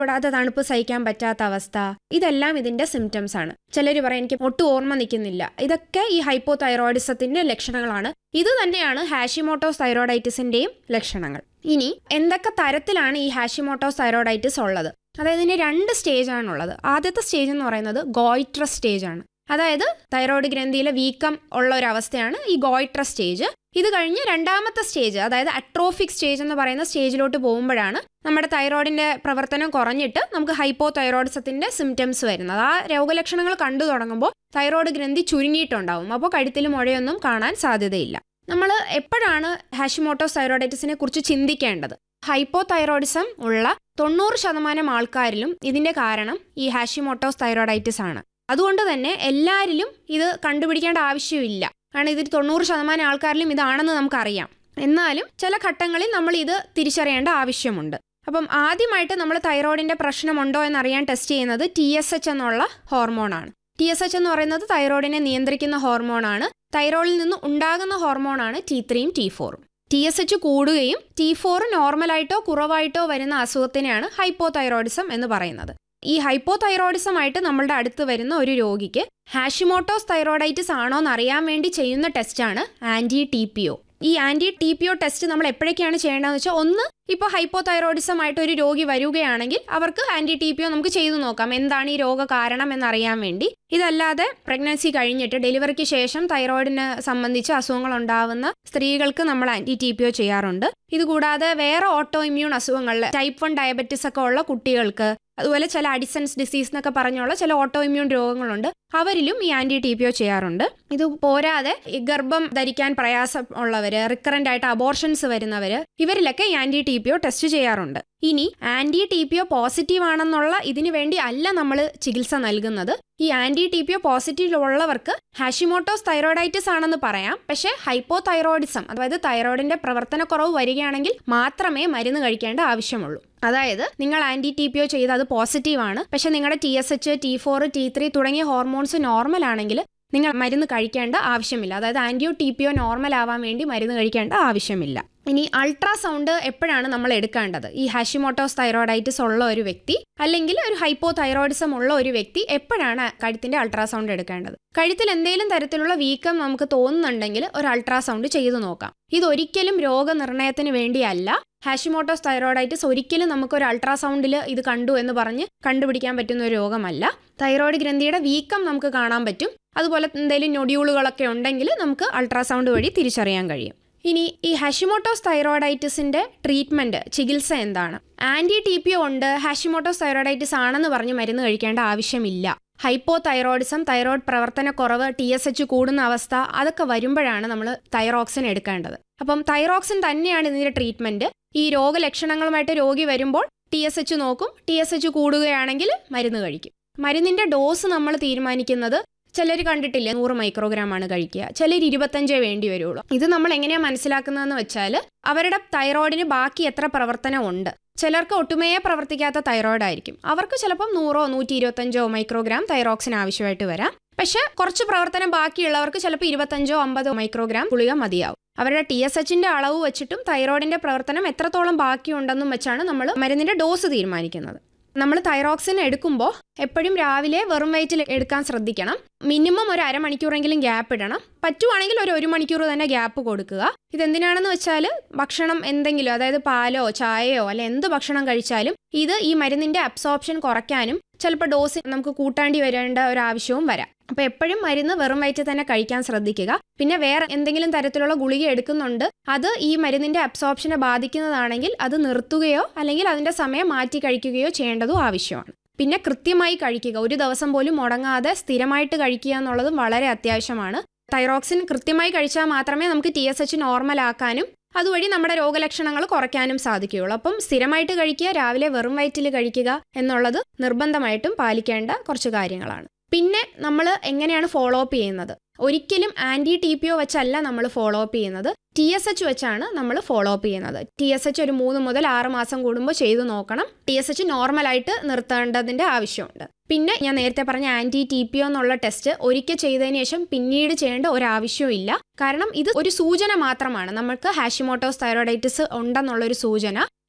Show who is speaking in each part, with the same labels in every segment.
Speaker 1: കൂടാതെ തണുപ്പ് സഹിക്കാൻ പറ്റാത്ത അവസ്ഥ ഇതെല്ലാം ഇതിന്റെ സിംറ്റംസ് ആണ് ചിലർ പറയും എനിക്ക് ഒട്ടും ഓർമ്മ നിൽക്കുന്നില്ല ഇതൊക്കെ ഈ ഹൈപ്പോ തൈറോയിഡിസത്തിന്റെ ലക്ഷണങ്ങളാണ് ഇത് തന്നെയാണ് ഹാഷിമോട്ടോസ് തൈറോയിഡൈറ്റിസിന്റെയും ലക്ഷണങ്ങൾ ഇനി എന്തൊക്കെ തരത്തിലാണ് ഈ ഹാഷിമോട്ടോസ് തൈറോയിഡൈറ്റിസ് ഉള്ളത് അതായത് ഇതിന് രണ്ട് സ്റ്റേജ് ആണുള്ളത് ആദ്യത്തെ സ്റ്റേജ് എന്ന് പറയുന്നത് ഗോയിട്രസ് സ്റ്റേജ് ആണ് അതായത് തൈറോയ്ഡ് ഗ്രന്ഥിയിലെ വീക്കം ഉള്ള ഒരു അവസ്ഥയാണ് ഈ ഗോയിട്രസ് സ്റ്റേജ് ഇത് കഴിഞ്ഞ് രണ്ടാമത്തെ സ്റ്റേജ് അതായത് അട്രോഫിക് സ്റ്റേജ് എന്ന് പറയുന്ന സ്റ്റേജിലോട്ട് പോകുമ്പോഴാണ് നമ്മുടെ തൈറോയിഡിന്റെ പ്രവർത്തനം കുറഞ്ഞിട്ട് നമുക്ക് ഹൈപ്പോ തൈറോയിഡിസത്തിന്റെ സിംറ്റംസ് വരുന്നത് ആ രോഗലക്ഷണങ്ങൾ കണ്ടു തുടങ്ങുമ്പോൾ തൈറോയ്ഡ് ഗ്രന്ഥി ചുരുങ്ങിയിട്ടുണ്ടാവും അപ്പോൾ കഴുത്തിൽ മുഴയൊന്നും കാണാൻ സാധ്യതയില്ല നമ്മൾ എപ്പോഴാണ് ഹാഷിമോട്ടോസ് തൈറോയിഡൈറ്റിസിനെ കുറിച്ച് ചിന്തിക്കേണ്ടത് ഹൈപ്പോ തൈറോയിഡിസം ഉള്ള തൊണ്ണൂറ് ശതമാനം ആൾക്കാരിലും ഇതിന്റെ കാരണം ഈ ഹാഷിമോട്ടോസ് തൈറോയിഡൈറ്റിസ് ആണ് അതുകൊണ്ട് തന്നെ എല്ലാവരിലും ഇത് കണ്ടുപിടിക്കേണ്ട ആവശ്യമില്ല കാരണം ഇതിൽ തൊണ്ണൂറ് ശതമാനം ആൾക്കാരിലും ഇതാണെന്ന് നമുക്കറിയാം എന്നാലും ചില ഘട്ടങ്ങളിൽ നമ്മൾ ഇത് തിരിച്ചറിയേണ്ട ആവശ്യമുണ്ട് അപ്പം ആദ്യമായിട്ട് നമ്മൾ തൈറോയിഡിന്റെ പ്രശ്നമുണ്ടോ എന്നറിയാൻ ടെസ്റ്റ് ചെയ്യുന്നത് ടി എസ് എച്ച് എന്നുള്ള ഹോർമോണാണ് ടി എസ് എച്ച് എന്ന് പറയുന്നത് തൈറോയിഡിനെ നിയന്ത്രിക്കുന്ന ഹോർമോണാണ് തൈറോയിഡിൽ നിന്ന് ഉണ്ടാകുന്ന ഹോർമോണാണ് ടി ത്രീയും ടി ഫോറും ടി എസ് എച്ച് കൂടുകയും ടി ഫോർ നോർമലായിട്ടോ കുറവായിട്ടോ വരുന്ന അസുഖത്തിനെയാണ് ഹൈപ്പോ തൈറോയിഡിസം എന്ന് പറയുന്നത് ഈ ഹൈപ്പോ തൈറോയിഡിസം ആയിട്ട് നമ്മളുടെ അടുത്ത് വരുന്ന ഒരു രോഗിക്ക് ഹാഷിമോട്ടോസ് തൈറോയിഡൈറ്റിസ് ആണോ എന്ന് അറിയാൻ വേണ്ടി ചെയ്യുന്ന ടെസ്റ്റാണ് ആന്റി ടി പി ഒ ഈ anti T P O test നമ്മൾ എപ്പോഴൊക്കെയാണ് ചെയ്യേണ്ടതെന്ന് വെച്ചാൽ ഒന്ന് ഇപ്പോൾ ഹൈപ്പോ തൈറോയിഡിസം ആയിട്ട് ഒരു രോഗി വരികയാണെങ്കിൽ അവർക്ക് ആന്റി ടി പി ഒ നമുക്ക് ചെയ്തു നോക്കാം എന്താണ് ഈ രോഗ കാരണം എന്നറിയാൻ വേണ്ടി ഇതല്ലാതെ പ്രഗ്നൻസി കഴിഞ്ഞിട്ട് ഡെലിവറിക്ക് ശേഷം തൈറോയിഡിനെ സംബന്ധിച്ച് അസുഖങ്ങൾ ഉണ്ടാവുന്ന സ്ത്രീകൾക്ക് നമ്മൾ ആന്റി ടി പി ഒ ചെയ്യാറുണ്ട് ഇതുകൂടാതെ വേറെ ഓട്ടോ ഇമ്മ്യൂൺ അസുഖങ്ങളിൽ ടൈപ്പ് വൺ ഡയബറ്റിസ് ഒക്കെ ഉള്ള കുട്ടികൾക്ക് അതുപോലെ ചില അഡിസൻസ് ഡിസീസ് എന്നൊക്കെ പറഞ്ഞുള്ള ചില ഓട്ടോ ഇമ്മ്യൂൺ രോഗങ്ങളുണ്ട് അവരിലും ഈ ആന്റി ടി പി ഒ ചെയ്യാറുണ്ട് ഇത് പോരാതെ ഈ ഗർഭം ധരിക്കാൻ പ്രയാസം ഉള്ളവര് റിക്കറന്റ് ആയിട്ട് അബോർഷൻസ് വരുന്നവര് ഇവരിലൊക്കെ ഈ anti T P O test ചെയ്യാറുണ്ട് ഇനി anti T P O positive ആണെന്നുള്ള ഇതിനു വേണ്ടി അല്ല നമ്മൾ ചികിത്സ നൽകുന്നത് ഈ anti T P O positive ഉള്ളവർക്ക് ഹാഷിമോട്ടോസ് തൈറോയിഡൈറ്റിസ് ആണെന്ന് പറയാം പക്ഷേ ഹൈപ്പോ തൈറോയിഡിസം അതായത് തൈറോയിഡിന്റെ പ്രവർത്തനക്കുറവ് വരികയാണെങ്കിൽ മാത്രമേ മരുന്ന് കഴിക്കേണ്ട ആവശ്യമുള്ളൂ അതായത് നിങ്ങൾ ആന്റി ടി പി ഒ ചെയ്ത് അത് പോസിറ്റീവ് ആണ് പക്ഷെ നിങ്ങളുടെ T S H T four T three തുടങ്ങിയ ഹോർമോൺസ് നോർമൽ ആണെങ്കിൽ നിങ്ങൾ മരുന്ന് കഴിക്കേണ്ട ആവശ്യമില്ല അതായത് ആന്റിയോ ടി പി ഒ നോർമൽ ആവാൻ വേണ്ടി മരുന്ന് കഴിക്കേണ്ട ആവശ്യമില്ല ഇനി അൾട്രാസൗണ്ട് എപ്പോഴാണ് നമ്മൾ എടുക്കേണ്ടത് ഈ ഹാഷിമോട്ടോസ് തൈറോയിഡൈറ്റിസ് ഉള്ള ഒരു വ്യക്തി അല്ലെങ്കിൽ ഒരു ഹൈപ്പോ തൈറോയിഡിസം ഉള്ള ഒരു വ്യക്തി എപ്പോഴാണ് കഴുത്തിന്റെ അൾട്രാസൗണ്ട് എടുക്കേണ്ടത് കഴുത്തിൽ എന്തെങ്കിലും തരത്തിലുള്ള വീക്കം നമുക്ക് തോന്നുന്നുണ്ടെങ്കിൽ ഒരു അൾട്രാസൗണ്ട് ചെയ്തു നോക്കാം ഇതൊരിക്കലും രോഗനിർണയത്തിന് വേണ്ടിയല്ല ഹാഷിമോട്ടോസ് തൈറോയിഡൈറ്റിസ് ഒരിക്കലും നമുക്ക് ഒരു അൾട്രാസൗണ്ടിൽ ഇത് കണ്ടു എന്ന് പറഞ്ഞ് കണ്ടുപിടിക്കാൻ പറ്റുന്ന ഒരു രോഗമല്ല തൈറോയിഡ് ഗ്രന്ഥിയുടെ വീക്കം നമുക്ക് കാണാൻ പറ്റും അതുപോലെ എന്തെങ്കിലും നൊഡ്യൂളുകളൊക്കെ ഉണ്ടെങ്കിൽ നമുക്ക് അൾട്രാസൗണ്ട് വഴി തിരിച്ചറിയാൻ കഴിയും ഇനി ഈ ഹാഷിമോട്ടോസ് തൈറോയിഡൈറ്റിസിന്റെ ട്രീറ്റ്മെന്റ് ചികിത്സ എന്താണ് ആന്റി ടി പി ഉണ്ട് ഹാഷിമോട്ടോസ് തൈറോയിഡൈറ്റിസ് ആണെന്ന് പറഞ്ഞ് മരുന്ന് കഴിക്കേണ്ട ആവശ്യമില്ല ഹൈപ്പോ തൈറോയിഡിസം തൈറോയ്ഡ് പ്രവർത്തനക്കുറവ് ടി എസ് എച്ച് കൂടുന്ന അവസ്ഥ അതൊക്കെ വരുമ്പോഴാണ് നമ്മൾ തൈറോക്സിൻ എടുക്കേണ്ടത് അപ്പം തൈറോക്സിൻ തന്നെയാണ് ഇതിന്റെ ട്രീറ്റ്മെന്റ് ഈ രോഗലക്ഷണങ്ങളുമായിട്ട് രോഗി വരുമ്പോൾ ടി എസ് എച്ച് നോക്കും ടി എസ് എച്ച് കൂടുകയാണെങ്കിൽ മരുന്ന് കഴിക്കും മരുന്നിന്റെ ഡോസ് നമ്മൾ തീരുമാനിക്കുന്നത് ചിലർ കണ്ടിട്ടില്ലേ നൂറ് മൈക്രോഗ്രാം ആണ് കഴിക്കുക ചിലർ ഇരുപത്തഞ്ചേ വേണ്ടി വരുള്ളൂ ഇത് നമ്മൾ എങ്ങനെയാണ് മനസ്സിലാക്കുന്നതെന്ന് വെച്ചാൽ അവരുടെ തൈറോയിഡിന് ബാക്കി എത്ര പ്രവർത്തനം ഉണ്ട് ചിലർക്ക് ഒട്ടുമേ പ്രവർത്തിക്കാത്ത തൈറോയിഡ് ആയിരിക്കും അവർക്ക് ചിലപ്പം നൂറോ നൂറ്റി ഇരുപത്തഞ്ചോ മൈക്രോഗ്രാം തൈറോക്സിൻ ആവശ്യമായിട്ട് വരാം പക്ഷെ കുറച്ച് പ്രവർത്തനം ബാക്കിയുള്ളവർക്ക് ചിലപ്പോൾ ഇരുപത്തഞ്ചോ അമ്പതോ മൈക്രോഗ്രാം ഗുളിക മതിയാവും അവരുടെ ടി എസ് എച്ചിന്റെ അളവ് വെച്ചിട്ടും തൈറോയിഡിന്റെ പ്രവർത്തനം എത്രത്തോളം ബാക്കിയുണ്ടെന്നും വെച്ചാണ് നമ്മൾ മരുന്നിന്റെ ഡോസ് തീരുമാനിക്കുന്നത് നമ്മൾ തൈറോക്സിൻ എടുക്കുമ്പോൾ എപ്പോഴും രാവിലെ വെറും വയറ്റിൽ എടുക്കാൻ ശ്രദ്ധിക്കണം മിനിമം ഒരു അരമണിക്കൂറെങ്കിലും ഗ്യാപ്പ് ഇടണം പറ്റുവാണെങ്കിൽ ഒരു ഒരു മണിക്കൂർ തന്നെ ഗ്യാപ്പ് കൊടുക്കുക ഇതെന്തിനാണെന്ന് വെച്ചാൽ ഭക്ഷണം എന്തെങ്കിലും അതായത് പാലോ ചായയോ അല്ലെ എന്ത് ഭക്ഷണം കഴിച്ചാലും ഇത് ഈ മരുന്നിന്റെ അബ്സോർപ്ഷൻ കുറയ്ക്കാനും ചിലപ്പോൾ ഡോസ് നമുക്ക് കൂട്ടാണ്ടി വരേണ്ട ഒരു ആവശ്യവും വരാം അപ്പോൾ എപ്പോഴും മരുന്ന് വെറും വയറ്റിൽ തന്നെ കഴിക്കാൻ ശ്രദ്ധിക്കുക പിന്നെ വേറെ എന്തെങ്കിലും തരത്തിലുള്ള ഗുളിക എടുക്കുന്നുണ്ട് അത് ഈ മരുന്നിന്റെ അബ്സോർപ്ഷനെ ബാധിക്കുന്നതാണെങ്കിൽ അത് നിർത്തുകയോ അല്ലെങ്കിൽ അതിന്റെ സമയം മാറ്റി കഴിക്കുകയോ ചെയ്യേണ്ടതും ആവശ്യമാണ് പിന്നെ കൃത്യമായി കഴിക്കുക ഒരു ദിവസം പോലും മുടങ്ങാതെ സ്ഥിരമായിട്ട് കഴിക്കുക എന്നുള്ളതും വളരെ അത്യാവശ്യമാണ് തൈറോക്സിൻ കൃത്യമായി കഴിച്ചാൽ മാത്രമേ നമുക്ക് ടി എസ് എച്ച് നോർമൽ ആക്കാനും അതുവഴി നമ്മുടെ രോഗലക്ഷണങ്ങൾ കുറയ്ക്കാനും സാധിക്കുകയുള്ളൂ അപ്പം സ്ഥിരമായിട്ട് കഴിക്കുക രാവിലെ വെറും വയറ്റിൽ കഴിക്കുക എന്നുള്ളത് നിർബന്ധമായിട്ടും പാലിക്കേണ്ട കുറച്ച് കാര്യങ്ങളാണ് പിന്നെ നമ്മൾ എങ്ങനെയാണ് ഫോളോ അപ്പ് ചെയ്യുന്നത് ഒരിക്കലും ആന്റി ടി പി ഒ വെച്ചല്ല നമ്മൾ ഫോളോ അപ്പ് ചെയ്യുന്നത് ടി എസ് എച്ച് വെച്ചാണ് നമ്മൾ ഫോളോ അപ്പ് ചെയ്യുന്നത് ടി എസ് എച്ച് ഒരു മൂന്ന് മുതൽ ആറ് മാസം കൂടുമ്പോൾ ചെയ്തു നോക്കണം ടി എസ് എച്ച് നോർമലായിട്ട് നിർത്തേണ്ടതിന്റെ ആവശ്യമുണ്ട് പിന്നെ ഞാൻ നേരത്തെ പറഞ്ഞ ആന്റി ടി പി ഒ എന്നുള്ള ടെസ്റ്റ് ഒരിക്കൽ ചെയ്തതിന് ശേഷം പിന്നീട് ചെയ്യേണ്ട ഒരു ആവശ്യവും ഇല്ല കാരണം ഇത് ഒരു സൂചന മാത്രമാണ് നമുക്ക് ഹാഷിമോട്ടോസ് തൈറോയിഡൈറ്റിസ് ഉണ്ടെന്നുള്ളൊരു സൂചന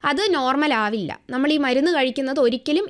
Speaker 1: അത് നോർമൽ ആവില്ല നമ്മൾ ഈ മരുന്ന് കഴിക്കുന്നത് ഒരിക്കലും